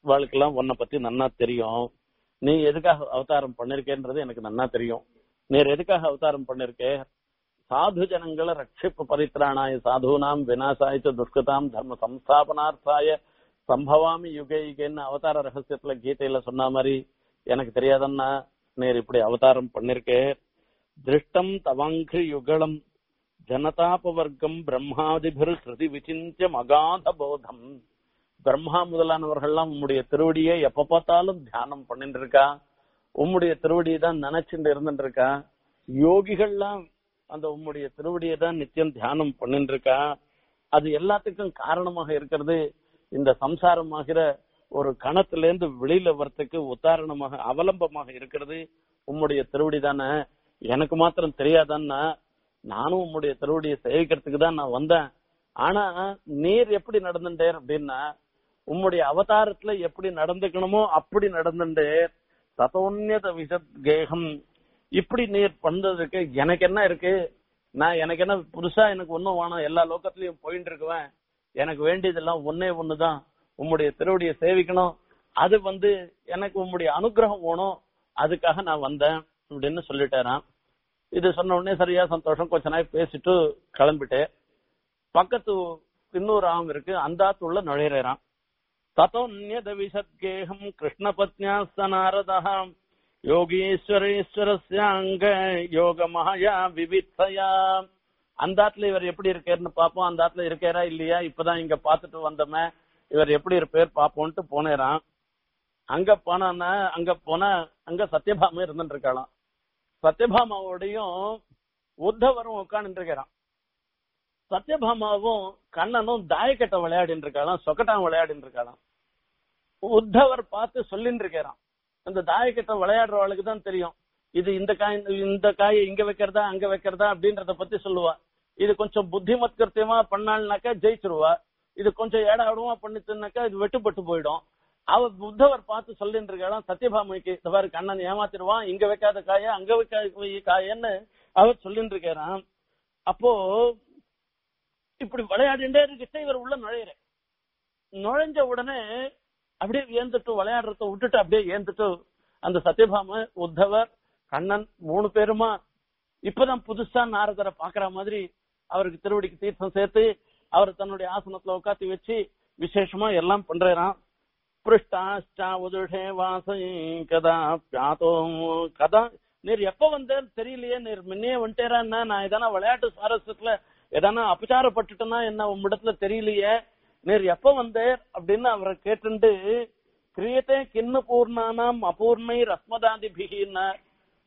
வாழ்க்கெல்லாம் உன்னை பத்தி நன்னா தெரியும் நீ எதுக்காக அவதாரம் பண்ணிருக்கேன்றது எனக்கு நன்னா தெரியும் நீர் எதுக்காக அவதாரம் பண்ணிருக்கே சாது ஜனங்களை ரட்சிப்பு பரித்ராணாய சாதுனாம் விநாசாய ச துஷ்கதாம் தர்ம சம்ஸ்தாபனார்த்தாய சம்பவாமி யுக யுகன்னு அவதார ரகசியத்துல கீதையில சொன்ன மாதிரி எனக்கு தெரியாதன்னா நீர் இப்படி அவதாரம் பண்ணிருக்கே திருஷ்டம் தவாங்கு யுகலம் ஜனதாபவர்க்கம் பிரம்மாதிபிர் ஸ்ருதி விசிந்தியம் அகாத போதம் பிரம்மா முதலானவர்கள்லாம் உம்முடைய திருவடியை எப்ப பார்த்தாலும் தியானம் பண்ணிட்டு இருக்கா உம்முடைய திருவடியை தான் நினைச்சுட்டு இருந்துட்டு இருக்கா யோகிகள்லாம் அந்த உம்முடைய திருவடியை தான் நித்தியம் தியானம் பண்ணிட்டு இருக்கா அது எல்லாத்துக்கும் காரணமாக இருக்கிறது இந்த சம்சாரமாகிற ஒரு கணத்திலேருந்து வெளியில வரத்துக்கு உதாரணமாக அவலம்பமாக இருக்கிறது உம்முடைய திருவடி தானே எனக்கு மாத்திரம் தெரியாதான்னா நானும் உம்முடைய திருவடியை சேவிக்கிறதுக்கு தான் நான் வந்தேன் ஆனா நீர் எப்படி நடந்துட்டேர் அப்படின்னா உம்முடைய அவதாரத்துல எப்படி நடந்துக்கணுமோ அப்படி நடந்துட்டேர் ததோன்யத விசத் கேகம் இப்படி நீர் பண்றதுக்கு எனக்கு என்ன இருக்கு நான் எனக்கு என்ன புதுசா எனக்கு ஒன்னும் வேணாம் எல்லா லோகத்திலயும் போயிட்டு இருக்குவேன் எனக்கு வேண்டியதெல்லாம் ஒன்னே ஒண்ணுதான் உம்முடைய திருவடியை சேவிக்கணும் அது வந்து எனக்கு உம்முடைய அனுகிரகம் வேணும் அதுக்காக நான் வந்தேன் அப்படின்னு சொல்லிட்டாராம் இது சொன்ன உடனே சரியா சந்தோஷம் கொஞ்ச நாள் பேசிட்டு கிளம்பிட்டேன் பக்கத்து இன்னொரு ஆம் இருக்கு அந்த ஆத்துள்ள நுழையிறான் ததோன்யத விசத்கேகம் கிருஷ்ண பத்னியாஸ்த நாரதா யோகீஸ்வரேஸ்வரஸ்யாங்க யோக மகாயா விவித்சயா அந்த ஆத்துல இவர் எப்படி இருக்காருன்னு பாப்போம் அந்த ஆத்துல இருக்காரா இல்லையா இப்பதான் இங்க பாத்துட்டு வந்தோமே இவர் எப்படி இருப்பார் பாப்போம்ட்டு போனேரான் அங்க போனான்னா அங்க போனா அங்க சத்யபாமா இருந்துட்டு இருக்காளாம் சத்யபாமாவோடையும் உத்தவரும் உட்கார்ந்து இருக்கிறான் சத்யபாமாவும் கண்ணனும் தாயக்கட்டை விளையாடிட்டு இருக்காளாம் சொக்கட்டான் விளையாடிட்டு இருக்காளாம் உத்தவர் பார்த்து சொல்லிட்டு இருக்கிறான் அந்த தாயக்கட்டை விளையாடுறவளுக்கு தான் தெரியும் இது இந்த காய் இந்த காயை இங்க வைக்கிறதா அங்க வைக்கிறதா அப்படின்றத பத்தி சொல்லுவா இது கொஞ்சம் புத்திமத்கிருத்தியமா பண்ணாள்னாக்கா ஜெயிச்சிருவா இது கொஞ்சம் ஏடாடுவா பண்ணிச்சுனாக்கா இது வெட்டுப்பட்டு போயிடும் அவ புத்தவர் பார்த்து சொல்லிட்டு இருக்கலாம் சத்யபாமிக்கு இந்த மாதிரி கண்ணன் ஏமாத்திடுவான் இங்க வைக்காத காய அங்க வைக்காத காயன்னு அவர் சொல்லிட்டு இருக்கிறான் அப்போ இப்படி விளையாடிண்டே இருக்கிட்ட இவர் உள்ள நுழையிற நுழைஞ்ச உடனே அப்படியே ஏந்துட்டு விளையாடுறத விட்டுட்டு அப்படியே ஏந்துட்டு அந்த சத்யபாம உத்தவர் கண்ணன் மூணு பேருமா இப்பதான் புதுசா நாரதரை பாக்குற மாதிரி அவருக்கு திருவடிக்கு தீர்த்தம் சேர்த்து அவர் தன்னுடைய ஆசனத்துல உட்காத்தி வச்சு விசேஷமா எல்லாம் பண்றாராம் பிருஷ்டாஷ்டா உதுஷே வாசை கதா பியாத்தோ கதா நீர் எப்ப வந்தேன்னு தெரியலையே நீர் முன்னே வந்துட்டேரா என்ன நான் எதனா விளையாட்டு சுவாரஸ்யத்துல எதனா அபச்சாரப்பட்டுட்டேன்னா என்ன உம்மிடத்துல தெரியலையே நீர் எப்ப வந்தேர் அப்படின்னு அவரை கேட்டுண்டு கிரியத்தே கிண்ணு பூர்ணானாம் அபூர்ணை ரஸ்மதாதி பிகின்னார்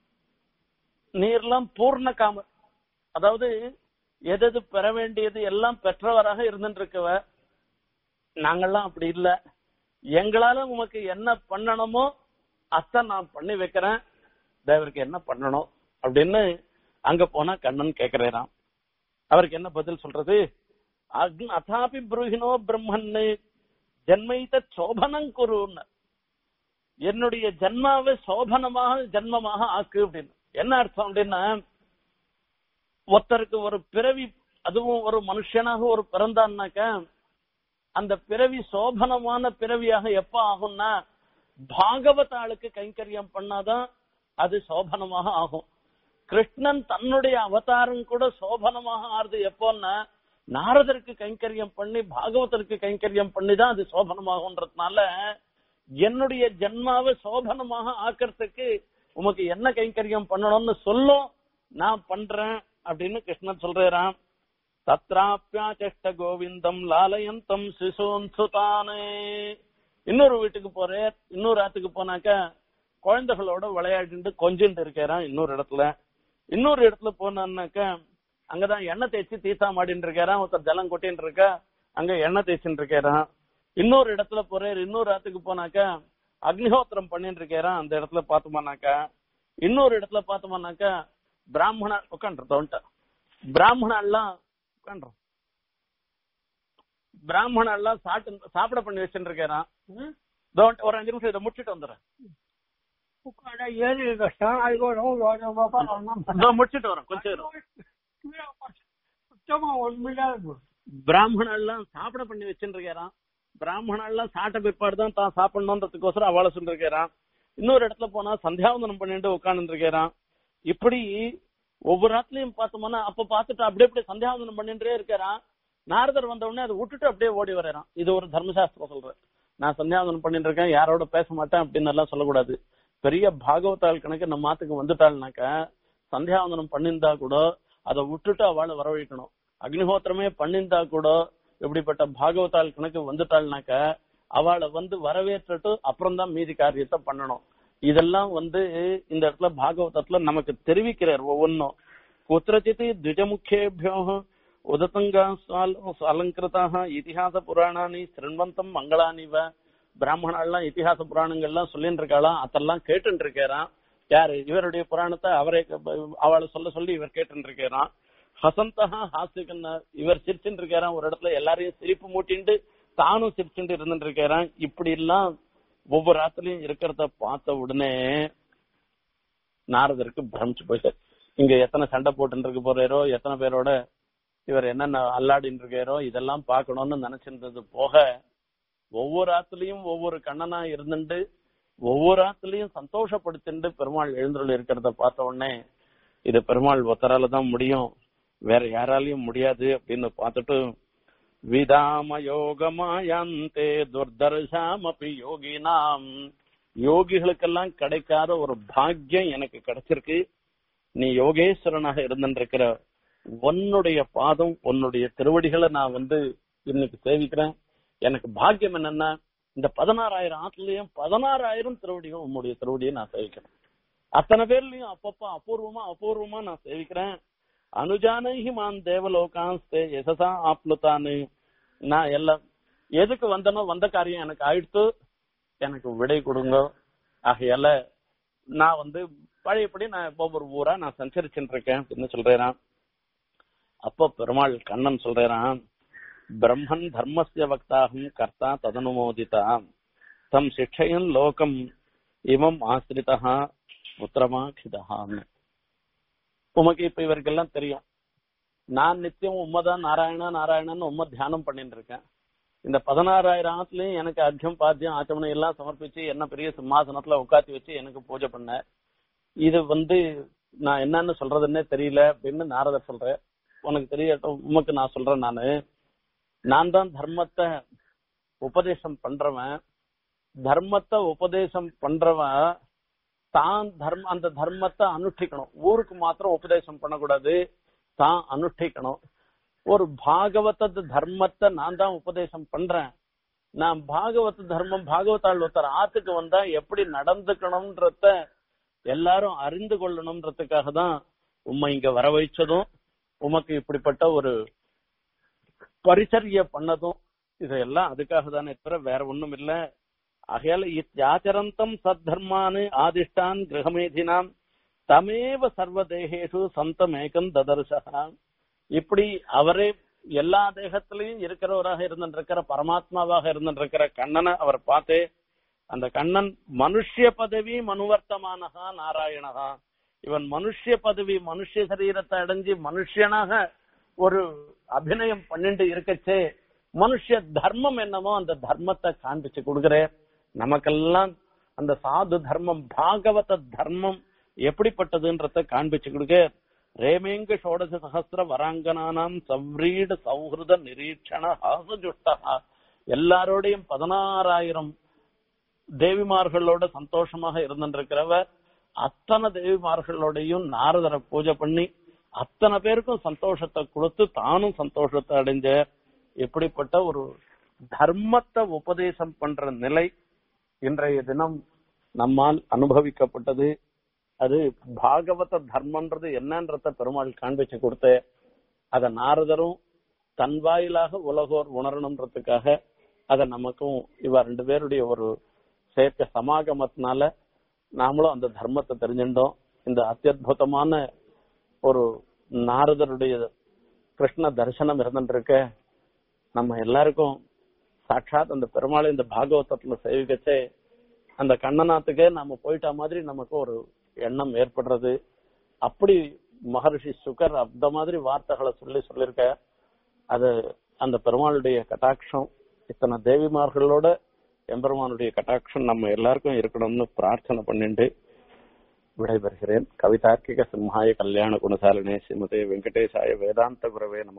நீர்லாம் பூர்ண காம அதாவது எது பெற வேண்டியது எல்லாம் பெற்றவராக இருந்துட்டு இருக்கவ நாங்கெல்லாம் அப்படி இல்ல எங்களால உமக்கு என்ன பண்ணணுமோ அத்தை நான் பண்ணி வைக்கிறேன் தேவருக்கு என்ன பண்ணணும் அப்படின்னு அங்க போனா கண்ணன் கேக்குறாராம் அவருக்கு என்ன பதில் சொல்றது அக்ன அதாபி புருகினோ பிரம்மன்னு ஜென்மைத்த சோபனம் குருன்னு என்னுடைய ஜன்மாவை சோபனமாக ஜன்மமாக ஆக்கு அப்படின்னு என்ன அர்த்தம் அப்படின்னா ஒருத்தருக்கு ஒரு பிறவி அதுவும் ஒரு மனுஷனாக ஒரு பிறந்தான்னாக்க அந்த பிறவி சோபனமான பிறவியாக எப்ப ஆகும்னா பாகவத ஆளுக்கு கைங்கரியம் பண்ணாதான் அது சோபனமாக ஆகும் கிருஷ்ணன் தன்னுடைய அவதாரம் கூட சோபனமாக ஆறுது எப்போன்னா நாரதருக்கு கைங்கரியம் பண்ணி பாகவதருக்கு கைங்கரியம் பண்ணி தான் அது சோபனமாகும்ன்றதுனால என்னுடைய ஜென்மாவை சோபனமாக ஆக்கிறதுக்கு உமக்கு என்ன கைங்கரியம் பண்ணணும்னு சொல்லும் நான் பண்றேன் அப்படின்னு கிருஷ்ணன் சொல்றாராம் தத்ராப்பியாச்சஷ்ட கோவிந்தம் லாலயந்தம் சிசோன் சுதானே இன்னொரு வீட்டுக்கு போறேன் இன்னொரு ஆத்துக்கு போனாக்க குழந்தைகளோட விளையாடிட்டு கொஞ்சிட்டு இருக்கிறான் இன்னொரு இடத்துல இன்னொரு இடத்துல போனான்னாக்க அங்கதான் எண்ணெய் தேய்ச்சி தீசா மாடின்னு இருக்காரான் ஒருத்தர் ஜலம் கொட்டின்னு இருக்கா அங்க எண்ணெய் தேய்ச்சின்னு இருக்காரான் இன்னொரு இடத்துல போறாரு இன்னொரு இடத்துக்கு போனாக்க அக்னிஹோத்திரம் பண்ணிட்டு இருக்காரான் அந்த இடத்துல பார்த்தோம்னாக்கா இன்னொரு இடத்துல பார்த்தோம்னாக்கா பிராமண உட்காந்துருந்தோன்ட்ட பிராமணெல்லாம் உட்காந்துரும் பிராமணெல்லாம் சாப்பிட்டு சாப்பிட பண்ணி வச்சுட்டு இருக்காரான் ஒரு அஞ்சு நிமிஷம் இதை முடிச்சுட்டு வந்துடுறேன் உட்கார ஏறி கஷ்டம் அதுக்கு இதோ முடிச்சுட்டு வரேன் கொஞ்சம் இரு. சுத்தமா ஒண்ணுமில்லாத போச்சு பிராமணன் எல்லாம் சாப்பிட பண்ணி வச்சுட்டு இருக்காராம் பிராமணாலாம் சாட்ட பிற்பாடு தான் தான் சாப்பிடணுன்றதுக்கோசரம் அவளை சொல்லிருக்கிறான் இன்னொரு இடத்துல போனா சந்தியாவந்தனம் பண்ணிட்டு உட்கார்ந்து இருக்கிறான் இப்படி ஒவ்வொரு இடத்துலயும் பார்த்தோம்னா அப்ப பார்த்துட்டு அப்படியே அப்படியே சந்தியாவந்தனம் பண்ணிட்டே இருக்கிறான் நாரதர் வந்த உடனே அதை விட்டுட்டு அப்படியே ஓடி வர்றான் இது ஒரு தர்மசாஸ்திரம் சொல்றேன் நான் சந்தியாவந்தனம் பண்ணிட்டு இருக்கேன் யாரோட பேச மாட்டேன் அப்படின்னு எல்லாம் சொல்லக்கூடாது பெரிய பாகவதாள் கணக்கு நம்ம மாத்துக்கு வந்துட்டாள்னாக்கா சந்தியாவந்தனம் பண்ணியிருந்தா கூட அதை விட்டுட்டு அவளை வரவழைக்கணும் அக்னிஹோத்திரமே பண்ணியிருந்தா கூட இப்படிப்பட்ட பாகவதாள் கணக்கு வந்துட்டாள்னாக்க அவளை வந்து வரவேற்றுட்டு அப்புறம் தான் மீதி காரியத்தை பண்ணணும் இதெல்லாம் வந்து இந்த இடத்துல பாகவதத்துல நமக்கு தெரிவிக்கிறார் ஒவ்வொன்றும் குத்திரச்சித் த்விஜமுக்கியேபியோ உததங்கா அலங்கிருதாக இதிகாச புராணானி சிருண்வந்தம் மங்களானிவ பிராமணாலாம் இதிகாச புராணங்கள்லாம் சொல்லிட்டு இருக்காளாம் அதெல்லாம் கேட்டுட்டு இருக்கிறான் யாரு இவருடைய புராணத்தை அவரே அவளை சொல்ல சொல்லி இவர் கேட்டு இருக்கிறான் ஹசந்தகா ஹாசிகன்னா இவர் சிரிச்சுட்டு இருக்காராம் ஒரு இடத்துல எல்லாரையும் சிரிப்பு மூட்டிண்டு தானும் சிரிச்சுட்டு இருந்துட்டு இருக்கிறான் இப்படி எல்லாம் ஒவ்வொரு ஆத்துலயும் இருக்கிறத பார்த்த உடனே நாரதருக்கு பிரமிச்சு போயிட்டார் இங்க எத்தனை சண்டை போட்டு இருக்க போறாரோ எத்தனை பேரோட இவர் என்னென்ன அல்லாடின்னு இருக்காரோ இதெல்லாம் பார்க்கணும்னு நினைச்சிருந்தது போக ஒவ்வொரு ஆத்துலயும் ஒவ்வொரு கண்ணனா இருந்துட்டு ஒவ்வொரு ஆத்துலயும் சந்தோஷப்படுத்திட்டு பெருமாள் எழுந்துள்ள இருக்கிறத பார்த்த உடனே இது பெருமாள் ஒத்தரால தான் முடியும் வேற யாராலையும் முடியாது அப்படின்னு பார்த்துட்டு விதாம யோகமாயந்தே துர்தர்ஷாமபி யோகினாம் யோகிகளுக்கெல்லாம் கிடைக்காத ஒரு பாக்கியம் எனக்கு கிடைச்சிருக்கு நீ யோகேஸ்வரனாக இருந்திருக்கிற உன்னுடைய பாதம் உன்னுடைய திருவடிகளை நான் வந்து இன்னைக்கு சேவிக்கிறேன் எனக்கு பாக்கியம் என்னன்னா இந்த பதினாறாயிரம் ஆத்துலயும் பதினாறாயிரம் திருவடிகள் உன்னுடைய திருவடியை நான் சேவிக்கிறேன் அத்தனை பேர்லயும் அப்பப்ப அபூர்வமா அபூர்வமா நான் சேவிக்கிறேன் அனுஜானகி மான் தேவலோகாஸ்தே எசசா ஆப்லுத்தானு நான் எல்லாம் எதுக்கு வந்தனோ வந்த காரியம் எனக்கு ஆயிடுத்து எனக்கு விடை கொடுங்க ஆகையால நான் வந்து பழையபடி நான் ஒவ்வொரு ஊரா நான் சஞ்சரிச்சுட்டு இருக்கேன் அப்படின்னு சொல்றேன் அப்போ பெருமாள் கண்ணன் சொல்றான் பிரம்மன் தர்மஸ்ய வக்தாகம் கர்த்தா ததனுமோதிதா தம் சிக்ஷயன் லோகம் இமம் ஆசிரிதா புத்திரமாகிதகான்னு உமக்கு இப்ப இவருக்கெல்லாம் தெரியும் நான் நித்தியம் உண்மைதான் நாராயணா நாராயணன் உண்மை தியானம் பண்ணிட்டு இருக்கேன் இந்த பதினாறாயிரம் ஆத்துலயும் எனக்கு அர்த்தம் பாத்தியம் ஆச்சமனம் எல்லாம் சமர்ப்பிச்சு என்ன பெரிய சிம்மாசனத்துல உட்காத்தி வச்சு எனக்கு பூஜை பண்ண இது வந்து நான் என்னன்னு சொல்றதுன்னே தெரியல அப்படின்னு நாரதர் சொல்றேன் உனக்கு தெரியட்டும் உமக்கு நான் சொல்றேன் நானு நான் தான் தர்மத்தை உபதேசம் பண்றவன் தர்மத்தை உபதேசம் பண்றவன் தான் தர்ம அந்த தர்மத்தை அனுஷ்டிக்கணும் ஊருக்கு மாத்திரம் உபதேசம் பண்ணக்கூடாது தான் அனுஷ்டிக்கணும் ஒரு பாகவத தர்மத்தை நான் தான் உபதேசம் பண்றேன் நான் பாகவத தர்மம் பாகவதாள் ஒருத்தர் ஆத்துக்கு வந்தா எப்படி நடந்துக்கணும்ன்றத எல்லாரும் அறிந்து கொள்ளணும்ன்றதுக்காக தான் உண்மை இங்க வர வைச்சதும் உமக்கு இப்படிப்பட்ட ஒரு பரிச்சரிய பண்ணதும் இதெல்லாம் அதுக்காக தானே தவிர வேற ஒண்ணும் இல்ல ஆகையால இத்தியாச்சரந்தம் சத்தர்மானு ஆதிஷ்டான் கிரகமேதினாம் தமேவ சர்வதேகேஷு சந்தமேகம் ததர்சகா இப்படி அவரே எல்லா தேகத்திலையும் இருக்கிறவராக இருந்திருக்கிற பரமாத்மாவாக இருந்திருக்கிற கண்ணனை அவர் பார்த்தே அந்த கண்ணன் மனுஷ்ய பதவி மனுவர்த்தமானகா நாராயணகா இவன் மனுஷ்ய பதவி மனுஷ்ய சரீரத்தை அடைஞ்சு மனுஷனாக ஒரு அபிநயம் பண்ணிட்டு இருக்கச்சே மனுஷ தர்மம் என்னமோ அந்த தர்மத்தை காண்பிச்சு கொடுக்கிறேன் நமக்கெல்லாம் அந்த சாது தர்மம் பாகவத தர்மம் எப்படிப்பட்டதுன்றத காண்பிச்சு கொடுக்க ரேமேங்க ஷோடச சகசிர வராங்கனானாம் சவ்ரீட சௌஹிருத நிரீட்சண ஹாசஜுஷ்டா எல்லாரோடையும் பதினாறாயிரம் தேவிமார்களோட சந்தோஷமாக இருந்திருக்கிறவர் அத்தனை தேவிமார்களோடையும் நாரதரை பூஜை பண்ணி அத்தனை பேருக்கும் சந்தோஷத்தை கொடுத்து தானும் சந்தோஷத்தை அடைஞ்ச இப்படிப்பட்ட ஒரு தர்மத்தை உபதேசம் பண்ற நிலை இன்றைய தினம் நம்மால் அனுபவிக்கப்பட்டது அது பாகவத தர்மன்றது என்னன்றத பெருமாள் காண்பிச்சு கொடுத்த அத நாரதரும் தன் வாயிலாக உலகோர் உணரணுன்றதுக்காக அத நமக்கும் இவ ரெண்டு பேருடைய ஒரு சேர்க்க சமாகமத்தினால நாமளும் அந்த தர்மத்தை தெரிஞ்சுட்டோம் இந்த அத்தியுதமான ஒரு நாரதருடைய கிருஷ்ண தரிசனம் இருந்துருக்க நம்ம எல்லாருக்கும் சாட்சாத் அந்த பெருமாளை இந்த பாகவதத்துல சேவிக்கச்சே அந்த கண்ணநாத்துக்கே நாம போயிட்ட மாதிரி நமக்கு ஒரு எண்ணம் ஏற்படுறது அப்படி மகர்ஷி சுகர் அந்த மாதிரி வார்த்தைகளை சொல்லி சொல்லியிருக்க அது அந்த பெருமாளுடைய கட்டாட்சம் இத்தனை தேவிமார்களோட எம்பெருமானுடைய கட்டாட்சம் நம்ம எல்லாருக்கும் இருக்கணும்னு பிரார்த்தனை பண்ணிட்டு விடைபெறுகிறேன் கவிதார்க்கிக சிம்ஹாய கல்யாண குணசாலினே ஸ்ரீமதே வெங்கடேசாய வேதாந்த குரவே நம